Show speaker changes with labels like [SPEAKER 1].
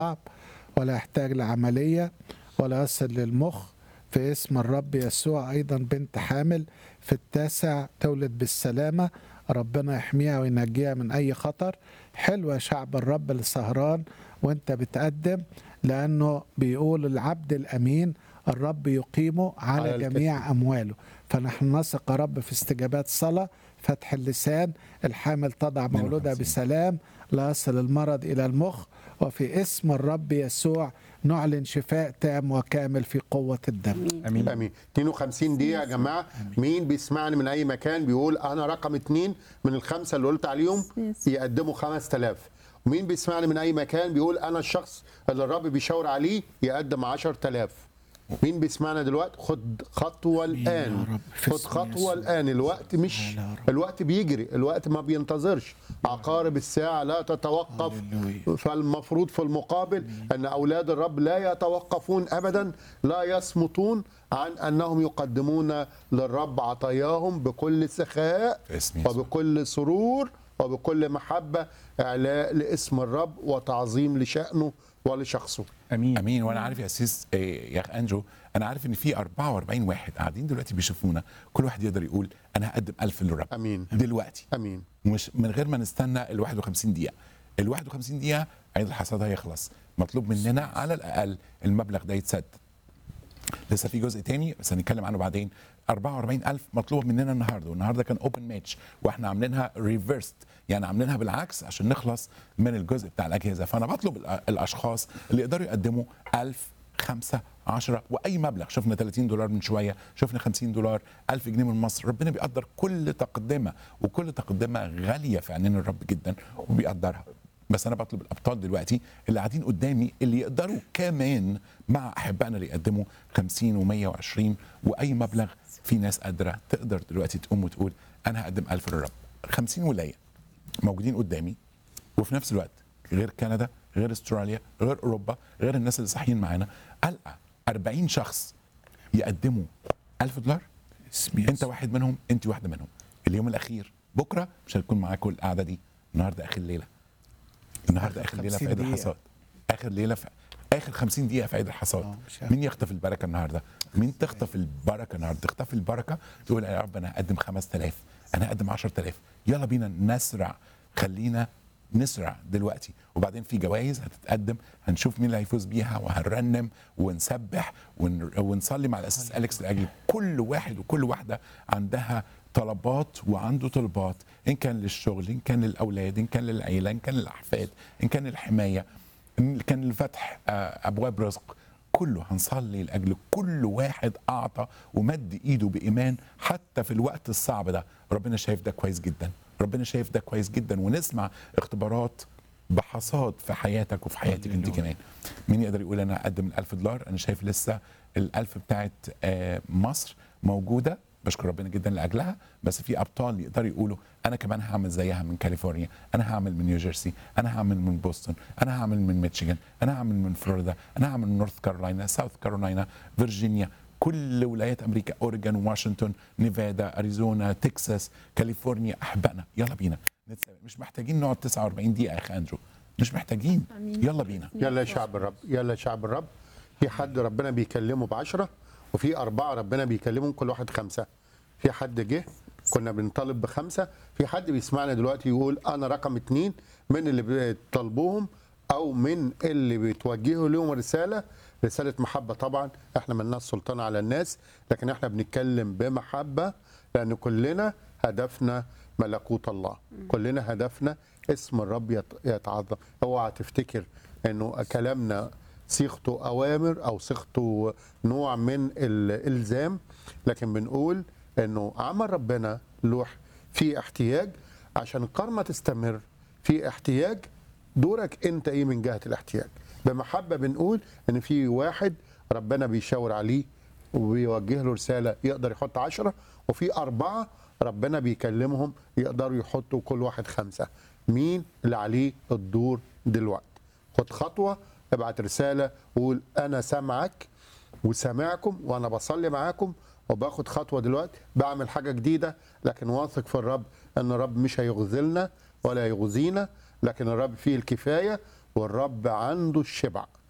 [SPEAKER 1] صعب ولا يحتاج لعملية ولا يصل للمخ في اسم الرب يسوع أيضا بنت حامل في التاسع تولد بالسلامة ربنا يحميها وينجيها من أي خطر حلو يا شعب الرب اللي سهران وانت بتقدم لأنه بيقول العبد الأمين الرب يقيمه على,
[SPEAKER 2] على
[SPEAKER 1] على
[SPEAKER 2] الكثير.
[SPEAKER 1] جميع أمواله فنحن نثق يا رب في استجابات صلاة فتح اللسان الحامل تضع مولودها
[SPEAKER 3] 52.
[SPEAKER 1] بسلام لا يصل المرض إلى المخ وفي اسم الرب يسوع نعلن شفاء تام وكامل في قوة الدم
[SPEAKER 3] امين
[SPEAKER 2] امين 52 دقيقه يا جماعه مين بيسمعني من اي مكان بيقول انا رقم اتنين من الخمسه اللي قلت عليهم يقدموا 5000 ومين بيسمعني من اي مكان بيقول انا الشخص اللي الرب بيشاور عليه يقدم 10000 مين بيسمعنا دلوقتي خد خطوه
[SPEAKER 1] آمين يا
[SPEAKER 2] الان
[SPEAKER 1] رب، في
[SPEAKER 2] خد
[SPEAKER 1] اسم
[SPEAKER 2] خطوه
[SPEAKER 1] يسوع.
[SPEAKER 2] الان الوقت مش
[SPEAKER 1] تعالى يا رب.
[SPEAKER 2] الوقت بيجري الوقت ما بينتظرش عقارب الساعه لا تتوقف
[SPEAKER 1] هللويا.
[SPEAKER 2] فالمفروض في المقابل ان اولاد الرب لا يتوقفون ابدا لا يصمتون عن انهم يقدمون للرب عطاياهم بكل سخاء
[SPEAKER 3] في اسم يسوع.
[SPEAKER 2] وبكل سرور وبكل محبه اعلاء لاسم الرب وتعظيم لشانه ولشخصه
[SPEAKER 4] امين
[SPEAKER 3] امين وانا عارف يا اسيس إيه، يا اخ انجو انا عارف ان في 44 واحد قاعدين دلوقتي بيشوفونا كل واحد يقدر يقول انا هقدم 1000 للرب
[SPEAKER 2] امين
[SPEAKER 3] دلوقتي
[SPEAKER 2] امين
[SPEAKER 3] مش من غير ما نستنى ال 51 دقيقه ال 51 دقيقه عيد الحصاد هيخلص مطلوب مننا على الاقل المبلغ ده يتسدد لسه في جزء تاني بس هنتكلم عنه بعدين 44000 مطلوب مننا النهارده والنهارده كان اوبن ماتش واحنا عاملينها ريفرست يعني عاملينها بالعكس عشان نخلص من الجزء بتاع الاجهزه فانا بطلب الأ- الاشخاص اللي يقدروا يقدموا 1000 5 10 واي مبلغ شفنا 30 دولار من شويه شفنا 50 دولار 1000 جنيه من مصر ربنا بيقدر كل تقدمه وكل تقدمه غاليه في عينين الرب جدا وبيقدرها بس انا بطلب الابطال دلوقتي اللي قاعدين قدامي اللي يقدروا كمان مع احبائنا اللي يقدموا 50 و120 واي مبلغ في ناس قادره تقدر دلوقتي تقوم وتقول انا هقدم 1000 للرب 50 ولايه موجودين قدامي وفي نفس الوقت غير كندا غير استراليا غير اوروبا غير الناس اللي صاحيين معانا القى 40 شخص يقدموا 1000 دولار
[SPEAKER 1] اسم
[SPEAKER 3] انت
[SPEAKER 1] يسوع.
[SPEAKER 3] واحد منهم انت واحده منهم اليوم الاخير بكره مش هتكون معاكم القعده دي النهارده اخر ليله النهارده
[SPEAKER 1] آخر
[SPEAKER 3] اخر ليله في
[SPEAKER 1] 50
[SPEAKER 3] عيد
[SPEAKER 1] دقيقة.
[SPEAKER 3] الحصاد اخر ليله في اخر 50 دقيقه في عيد الحصاد
[SPEAKER 1] آه، مش عارف.
[SPEAKER 3] مين يخطف البركه النهارده مين تخطف البركه النهارده تخطف البركه تقول يا رب انا هقدم 5000 انا هقدم 10000 يلا بينا نسرع خلينا نسرع دلوقتي وبعدين في جوائز هتتقدم هنشوف مين اللي هيفوز بيها وهنرنم ونسبح ون... ونصلي مع الاساس اليكس لاجل كل واحد وكل واحده عندها طلبات وعنده طلبات ان كان للشغل ان كان للاولاد ان كان للعيله ان كان للاحفاد ان كان للحمايه ان كان لفتح آه، ابواب رزق كله هنصلي لاجل كل واحد اعطى ومد ايده بايمان حتى في الوقت الصعب ده ربنا شايف ده كويس جدا ربنا شايف ده كويس جدا ونسمع اختبارات بحصاد في حياتك وفي حياتك انت كمان مين يقدر يقول انا اقدم الألف دولار انا شايف لسه الألف بتاعت آه، مصر موجوده بشكر ربنا جدا لاجلها بس في ابطال يقدروا يقولوا انا كمان هعمل زيها من كاليفورنيا انا هعمل من نيوجيرسي انا هعمل من بوسطن انا هعمل من ميشيغان انا هعمل من فلوريدا انا هعمل من نورث كارولاينا ساوث كارولاينا فيرجينيا كل ولايات امريكا اوريجون واشنطن نيفادا اريزونا تكساس كاليفورنيا احبائنا يلا بينا نتسابق. مش محتاجين نقعد 49 دقيقه يا اخي اندرو مش محتاجين يلا بينا
[SPEAKER 2] يلا يا شعب الرب يلا يا شعب الرب في حد ربنا بيكلمه بعشرة وفي أربعة ربنا بيكلمهم كل واحد خمسة في حد جه كنا بنطالب بخمسة في حد بيسمعنا دلوقتي يقول أنا رقم اتنين من اللي بيطالبوهم أو من اللي بتوجهوا لهم رسالة رسالة محبة طبعا احنا ملناش سلطان على الناس لكن احنا بنتكلم بمحبة لأن كلنا هدفنا ملكوت الله كلنا هدفنا اسم الرب يت- يتعظم اوعى تفتكر انه كلامنا صيغته اوامر او صيغته نوع من الالزام لكن بنقول انه عمل ربنا لوح في احتياج عشان الكرمه تستمر في احتياج دورك انت ايه من جهه الاحتياج بمحبه بنقول ان في واحد ربنا بيشاور عليه وبيوجه له رساله يقدر يحط عشرة وفي أربعة ربنا بيكلمهم يقدروا يحطوا كل واحد خمسة مين اللي عليه الدور دلوقتي خد خطوة ابعت رسالة وقول أنا سامعك وسامعكم وأنا بصلي معاكم وباخد خطوة دلوقتي بعمل حاجة جديدة لكن واثق في الرب أن الرب مش هيغزلنا ولا يغزينا لكن الرب فيه الكفاية والرب عنده الشبع